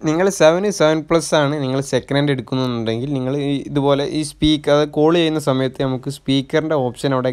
നിങ്ങൾ seven seven plus ആണ് നിങ്ങൾ സെക്കൻഡ് ഹാൻഡ് എടുക്കുന്നുണ്ടെങ്കിൽ നിങ്ങൾ ഈ ഇതുപോലെ ഈ സ്പീക്കർ അത് കോൾ ചെയ്യുന്ന സമയത്ത് നമുക്ക് സ്പീക്കറിൻ്റെ ഓപ്ഷൻ അവിടെ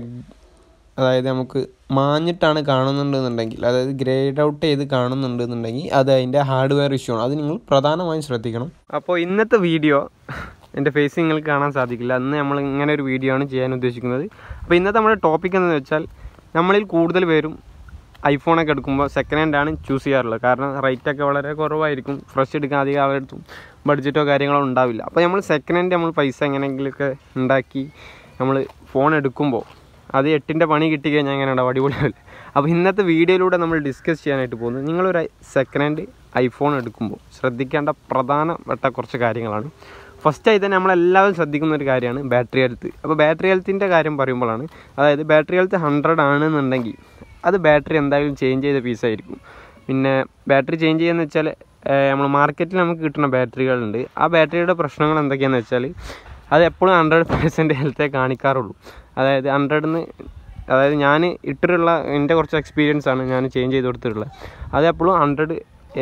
അതായത് നമുക്ക് മാഞ്ഞിട്ടാണ് കാണുന്നുണ്ടെന്നുണ്ടെങ്കിൽ അതായത് ഗ്രേഡ് ഔട്ട് ചെയ്ത് കാണുന്നുണ്ടെന്നുണ്ടെങ്കിൽ അത് അതിൻ്റെ ഹാർഡ്വെയർ ഇഷ്യൂ ആണ് അത് നിങ്ങൾ പ്രധാനമായും ശ്രദ്ധിക്കണം അപ്പോൾ ഇന്നത്തെ വീഡിയോ എൻ്റെ ഫേസ് നിങ്ങൾക്ക് കാണാൻ സാധിക്കില്ല അന്ന് നമ്മൾ ഇങ്ങനെ ഒരു വീഡിയോ ആണ് ചെയ്യാൻ ഉദ്ദേശിക്കുന്നത് അപ്പോൾ ഇന്നത്തെ നമ്മുടെ ടോപ്പിക് എന്ന് വെച്ചാൽ നമ്മളിൽ കൂടുതൽ പേരും ഐഫോണൊക്കെ എടുക്കുമ്പോൾ സെക്കൻഡ് ഹാൻഡ് ആണ് ചൂസ് ചെയ്യാറുള്ളത് കാരണം റേറ്റൊക്കെ വളരെ കുറവായിരിക്കും ഫ്രഷ് എടുക്കാൻ അധികം ആളെടുത്തും ബഡ്ജറ്റോ കാര്യങ്ങളോ ഉണ്ടാവില്ല അപ്പോൾ നമ്മൾ സെക്കൻഡ് ഹാൻഡ് നമ്മൾ പൈസ എങ്ങനെയെങ്കിലുമൊക്കെ ഉണ്ടാക്കി നമ്മൾ ഫോൺ എടുക്കുമ്പോൾ അത് എട്ടിൻ്റെ പണി കിട്ടി കഴിഞ്ഞാൽ എങ്ങനെ ഉണ്ടാവും അടിപൊളിയല്ലേ അപ്പോൾ ഇന്നത്തെ വീഡിയോയിലൂടെ നമ്മൾ ഡിസ്കസ് ചെയ്യാനായിട്ട് പോകുന്നത് നിങ്ങളൊരു സെക്കൻഡ് ഹാൻഡ് ഐഫോൺ എടുക്കുമ്പോൾ ശ്രദ്ധിക്കേണ്ട പ്രധാനപ്പെട്ട കുറച്ച് കാര്യങ്ങളാണ് ഫസ്റ്റായി തന്നെ നമ്മളെല്ലാവരും ശ്രദ്ധിക്കുന്ന ഒരു കാര്യമാണ് ബാറ്ററി ഹെൽത്ത് അപ്പോൾ ബാറ്ററി ഹെൽത്തിൻ്റെ കാര്യം പറയുമ്പോഴാണ് അതായത് ബാറ്ററി ഹെൽത്ത് ഹൺഡ്രഡ് ആണെന്നുണ്ടെങ്കിൽ അത് ബാറ്ററി എന്തായാലും ചേഞ്ച് ചെയ്ത പീസായിരിക്കും പിന്നെ ബാറ്ററി ചേഞ്ച് ചെയ്യുന്ന വെച്ചാൽ നമ്മൾ മാർക്കറ്റിൽ നമുക്ക് കിട്ടുന്ന ബാറ്ററികളുണ്ട് ആ ബാറ്ററിയുടെ പ്രശ്നങ്ങൾ എന്തൊക്കെയാണെന്ന് വെച്ചാൽ അത് എപ്പോഴും ഹൺഡ്രഡ് പെർസെൻറ്റ് ഹെൽത്തേ കാണിക്കാറുള്ളൂ അതായത് ഹൺഡ്രഡിന് അതായത് ഞാൻ ഇട്ടിട്ടുള്ള എൻ്റെ കുറച്ച് എക്സ്പീരിയൻസ് ആണ് ഞാൻ ചേഞ്ച് ചെയ്ത് കൊടുത്തിട്ടുള്ളത് അത് എപ്പോഴും ഹൺഡ്രഡ്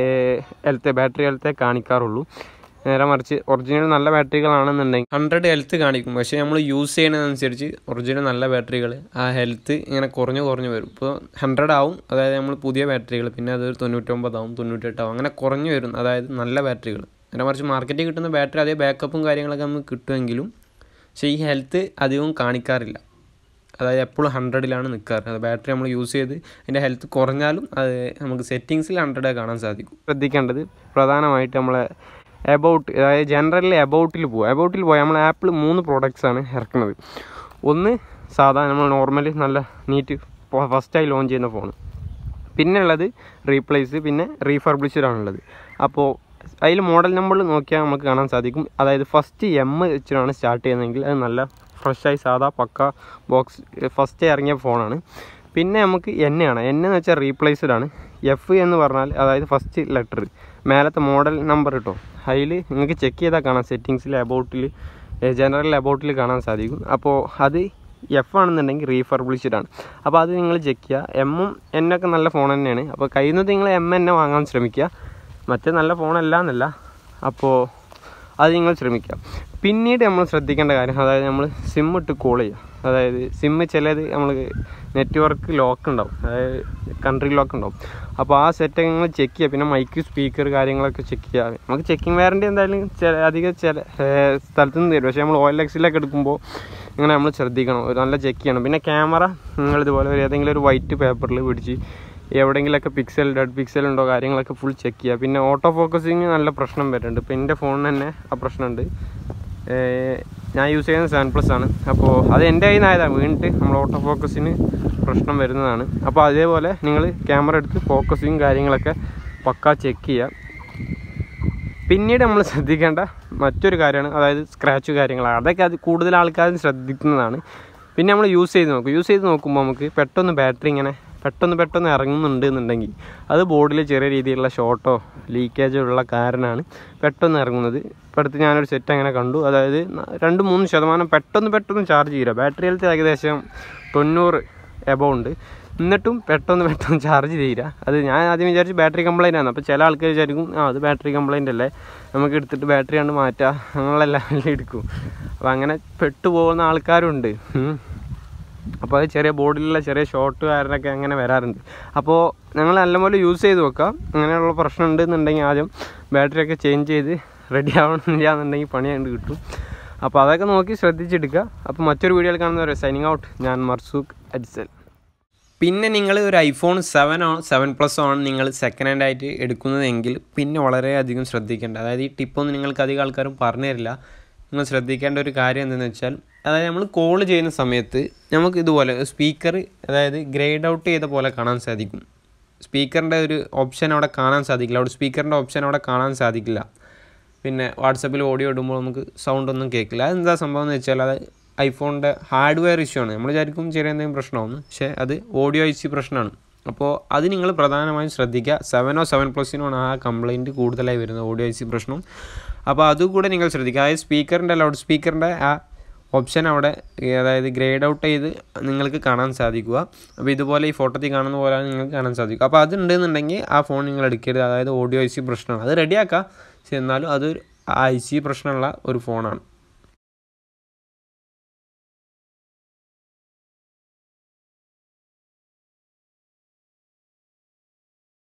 ഹെൽത്തെ ബാറ്ററി ഹെൽത്തേ കാണിക്കാറുള്ളൂ നേരെ മറിച്ച് ഒറിജിനൽ നല്ല ബാറ്ററികളാണെന്നുണ്ടെങ്കിൽ ഹൺഡ്രഡ് ഹെൽത്ത് കാണിക്കും പക്ഷേ നമ്മൾ യൂസ് ചെയ്യുന്നതനുസരിച്ച് ഒറിജിനൽ നല്ല ബാറ്ററികൾ ആ ഹെൽത്ത് ഇങ്ങനെ കുറഞ്ഞു കുറഞ്ഞു വരും ഇപ്പോൾ ഹൺഡ്രഡ് ആവും അതായത് നമ്മൾ പുതിയ ബാറ്ററികൾ പിന്നെ അത് തൊണ്ണൂറ്റൊമ്പതാവും തൊണ്ണൂറ്റെട്ടാവും അങ്ങനെ കുറഞ്ഞു വരും അതായത് നല്ല ബാറ്ററികൾ നേരെ മറിച്ച് മാർക്കറ്റിൽ കിട്ടുന്ന ബാറ്ററി അതേ ബാക്കപ്പും കാര്യങ്ങളൊക്കെ നമുക്ക് കിട്ടുമെങ്കിലും പക്ഷേ ഈ ഹെൽത്ത് അധികവും കാണിക്കാറില്ല അതായത് എപ്പോഴും ഹൺഡ്രഡിലാണ് നിൽക്കാറ് അത് ബാറ്ററി നമ്മൾ യൂസ് ചെയ്ത് അതിൻ്റെ ഹെൽത്ത് കുറഞ്ഞാലും അത് നമുക്ക് സെറ്റിങ്സിൽ ഹൺഡ്രഡ് കാണാൻ സാധിക്കും ശ്രദ്ധിക്കേണ്ടത് പ്രധാനമായിട്ട് നമ്മളെ എബൌട്ട് അതായത് ജനറലി എബൌട്ടിൽ പോകും എബൌട്ടിൽ പോയാൽ നമ്മൾ ആപ്പിൾ മൂന്ന് പ്രോഡക്റ്റ്സ് ആണ് ഇറക്കുന്നത് ഒന്ന് സാധാരണ നമ്മൾ നോർമലി നല്ല നീറ്റ് ഫസ്റ്റായി ലോഞ്ച് ചെയ്യുന്ന ഫോൺ പിന്നെ ഉള്ളത് റീപ്ലേസ് പിന്നെ റീഫർബിളിഷ്ഡ് ആണുള്ളത് അപ്പോൾ അതിൽ മോഡൽ നമ്പർ നോക്കിയാൽ നമുക്ക് കാണാൻ സാധിക്കും അതായത് ഫസ്റ്റ് എം വെച്ചിട്ടാണ് സ്റ്റാർട്ട് ചെയ്യുന്നതെങ്കിൽ അത് നല്ല ഫ്രഷായി സാധാ പക്ക ബോക്സ് ഫസ്റ്റ് ഇറങ്ങിയ ഫോണാണ് പിന്നെ നമുക്ക് എൻ ആണ് എൻ എന്ന് വെച്ചാൽ റീപ്ലേസ്ഡ് ആണ് എഫ് എന്ന് പറഞ്ഞാൽ അതായത് ഫസ്റ്റ് ലെറ്റർ മേലത്തെ മോഡൽ നമ്പർ കിട്ടും അതിൽ നിങ്ങൾക്ക് ചെക്ക് ചെയ്താൽ കാണാം സെറ്റിങ്സിൽ അബൌട്ടിൽ ജനറൽ അബൌട്ടിൽ കാണാൻ സാധിക്കും അപ്പോൾ അത് എഫ് ആണെന്നുണ്ടെങ്കിൽ റീഫർബിളിഷ്ഡ് ആണ് അപ്പോൾ അത് നിങ്ങൾ ചെക്ക് ചെയ്യുക എമ്മും എന്നൊക്കെ നല്ല ഫോൺ തന്നെയാണ് അപ്പോൾ കഴിയുന്നത് നിങ്ങൾ എം തന്നെ വാങ്ങാൻ ശ്രമിക്കുക മറ്റേ നല്ല ഫോണല്ല എന്നല്ല അപ്പോൾ അത് നിങ്ങൾ ശ്രമിക്കുക പിന്നീട് നമ്മൾ ശ്രദ്ധിക്കേണ്ട കാര്യം അതായത് നമ്മൾ സിം ഇട്ട് കോൾ ചെയ്യുക അതായത് സിം ചിലത് നമ്മൾ നെറ്റ്വർക്ക് ലോക്ക് ഉണ്ടാവും അതായത് കൺട്രി ലോക്ക് ഉണ്ടാവും അപ്പോൾ ആ സെറ്റ് നിങ്ങൾ ചെക്ക് ചെയ്യുക പിന്നെ മൈക്ക് സ്പീക്കർ കാര്യങ്ങളൊക്കെ ചെക്ക് ചെയ്യുക നമുക്ക് ചെക്കിംഗ് വാറൻറ്റി എന്തായാലും ചില അധികം ചില സ്ഥലത്ത് നിന്ന് തരും പക്ഷേ നമ്മൾ ഓയിൽ എക്സിലൊക്കെ എടുക്കുമ്പോൾ ഇങ്ങനെ നമ്മൾ ശ്രദ്ധിക്കണം ഒരു നല്ല ചെക്ക് ചെയ്യണം പിന്നെ ക്യാമറ നിങ്ങൾ ഇതുപോലെ ഒരു ഏതെങ്കിലും ഒരു വൈറ്റ് പേപ്പറിൽ പിടിച്ച് എവിടെയെങ്കിലുമൊക്കെ പിക്സൽ ഡെഡ് പിക്സൽ ഉണ്ടോ കാര്യങ്ങളൊക്കെ ഫുൾ ചെക്ക് ചെയ്യുക പിന്നെ ഓട്ടോ ഫോക്കസിങ് നല്ല പ്രശ്നം വരുന്നുണ്ട് ഇപ്പോൾ എൻ്റെ ഫോണിന് തന്നെ ആ പ്രശ്നമുണ്ട് ഞാൻ യൂസ് ചെയ്യുന്നത് സെവൻ പ്ലസ് ആണ് അപ്പോൾ അത് എൻ്റെ കയ്യിൽ നിന്നായതാണ് വീണിട്ട് നമ്മൾ ഓട്ടോ ഫോക്കസിന് പ്രശ്നം വരുന്നതാണ് അപ്പോൾ അതേപോലെ നിങ്ങൾ ക്യാമറ എടുത്ത് ഫോക്കസിങ് കാര്യങ്ങളൊക്കെ പക്ക ചെക്ക് ചെയ്യുക പിന്നീട് നമ്മൾ ശ്രദ്ധിക്കേണ്ട മറ്റൊരു കാര്യമാണ് അതായത് സ്ക്രാച്ച് കാര്യങ്ങൾ അതൊക്കെ അത് കൂടുതൽ ആൾക്കാരും ശ്രദ്ധിക്കുന്നതാണ് പിന്നെ നമ്മൾ യൂസ് ചെയ്ത് നോക്കും യൂസ് ചെയ്ത് നോക്കുമ്പോൾ നമുക്ക് പെട്ടെന്ന് ബാറ്ററി ഇങ്ങനെ പെട്ടെന്ന് പെട്ടെന്ന് ഇറങ്ങുന്നുണ്ട് എന്നുണ്ടെങ്കിൽ അത് ബോർഡിൽ ചെറിയ രീതിയിലുള്ള ഷോർട്ടോ ലീക്കേജോ ഉള്ള കാരണമാണ് പെട്ടെന്ന് ഇറങ്ങുന്നത് ഇപ്പോൾ അടുത്ത് ഞാനൊരു സെറ്റ് അങ്ങനെ കണ്ടു അതായത് രണ്ട് മൂന്ന് ശതമാനം പെട്ടെന്ന് പെട്ടെന്ന് ചാർജ് ചെയ്യുക ബാറ്ററി ഹെൽത്ത് ഏകദേശം തൊണ്ണൂറ് എബോ ഉണ്ട് എന്നിട്ടും പെട്ടെന്ന് പെട്ടെന്ന് ചാർജ് തീരുക അത് ഞാൻ ആദ്യം വിചാരിച്ചു ബാറ്ററി കംപ്ലൈൻ്റ് ആണ് അപ്പോൾ ചില ആൾക്കാർ വിചാരിക്കും ആ അത് ബാറ്ററി കംപ്ലൈൻ്റ് അല്ലേ നമുക്ക് എടുത്തിട്ട് ബാറ്ററി കണ്ട് മാറ്റാം നമ്മളെല്ലാം എടുക്കും അപ്പോൾ അങ്ങനെ പെട്ടുപോകുന്ന ആൾക്കാരുണ്ട് അപ്പോൾ അത് ചെറിയ ബോർഡിലുള്ള ചെറിയ ഷോർട്ട് കാരനൊക്കെ അങ്ങനെ വരാറുണ്ട് അപ്പോൾ ഞങ്ങൾ നല്ലപോലെ യൂസ് ചെയ്ത് നോക്കാം അങ്ങനെയുള്ള പ്രശ്നം ഉണ്ടെന്നുണ്ടെങ്കിൽ ആദ്യം ബാറ്ററി ഒക്കെ ചേഞ്ച് ചെയ്ത് റെഡി ആവണമെന്നില്ല എന്നുണ്ടെങ്കിൽ പണിയാണ്ട് കിട്ടും അപ്പോൾ അതൊക്കെ നോക്കി ശ്രദ്ധിച്ചെടുക്കുക അപ്പോൾ മറ്റൊരു വീഡിയോയിൽ കാണുന്നവരെ സൈനിങ് ഔട്ട് ഞാൻ മർസൂഖ് അജ്സൽ പിന്നെ നിങ്ങൾ ഒരു iPhone seven on seven plus ആണ് നിങ്ങൾ സെക്കൻഡ് ഹാൻഡ് ആയിട്ട് എടുക്കുന്നതെങ്കിൽ പിന്നെ വളരെയധികം ശ്രദ്ധിക്കേണ്ട അതായത് ഈ ടിപ്പൊന്നും നിങ്ങൾക്ക് അധികം ആൾക്കാരും പറഞ്ഞു തരില്ല നിങ്ങൾ ശ്രദ്ധിക്കേണ്ട ഒരു കാര്യം എന്തെന്ന് വെച്ചാൽ അതായത് നമ്മൾ കോൾ ചെയ്യുന്ന സമയത്ത് നമുക്ക് ഇതുപോലെ സ്പീക്കർ അതായത് ഗ്രേഡ് ഔട്ട് ചെയ്ത പോലെ കാണാൻ സാധിക്കും സ്പീക്കറിൻ്റെ ഒരു ഓപ്ഷൻ അവിടെ കാണാൻ സാധിക്കില്ല അവിടെ സ്പീക്കറിൻ്റെ ഓപ്ഷൻ അവിടെ കാണാൻ സാധിക്കില്ല പിന്നെ വാട്സപ്പിൽ ഓഡിയോ ഇടുമ്പോൾ നമുക്ക് സൗണ്ട് ഒന്നും കേൾക്കില്ല അതെന്താ സംഭവം എന്ന് വെച്ചാൽ അത് ഐഫോണിൻ്റെ ഹാർഡ്വെയർ ഇഷ്യൂ ആണ് നമ്മൾ വിചാരിക്കും ചെറിയ എന്തെങ്കിലും പ്രശ്നമാവുന്നു പക്ഷേ അത് ഓഡിയോ ഇഷ്യൂ പ്രശ്നമാണ് അപ്പോൾ അത് നിങ്ങൾ പ്രധാനമായും ശ്രദ്ധിക്കുക സെവനോ സെവൻ പ്ലസിനോ ആണ് ആ കംപ്ലയിൻറ്റ് കൂടുതലായി വരുന്നത് ഓഡിയോ ഐ സി പ്രശ്നം അപ്പോൾ അതുകൂടെ നിങ്ങൾ ശ്രദ്ധിക്കുക അതായത് സ്പീക്കറിൻ്റെ ലൗഡ് സ്പീക്കറിൻ്റെ ആ ഓപ്ഷൻ അവിടെ ഈ അതായത് ഗ്രേഡ് ഔട്ട് ചെയ്ത് നിങ്ങൾക്ക് കാണാൻ സാധിക്കുക അപ്പോൾ ഇതുപോലെ ഈ ഫോട്ടോത്തിൽ കാണുന്ന പോലെ നിങ്ങൾക്ക് കാണാൻ സാധിക്കും അപ്പോൾ അതുണ്ടെന്നുണ്ടെങ്കിൽ ആ ഫോൺ നിങ്ങൾ എടുക്കരുത് അതായത് ഓഡിയോ ഐ സി പ്രശ്നമാണ് അത് റെഡിയാക്കാം പക്ഷെ എന്നാലും അത് ഐ സി പ്രശ്നമുള്ള ഒരു ഫോണാണ്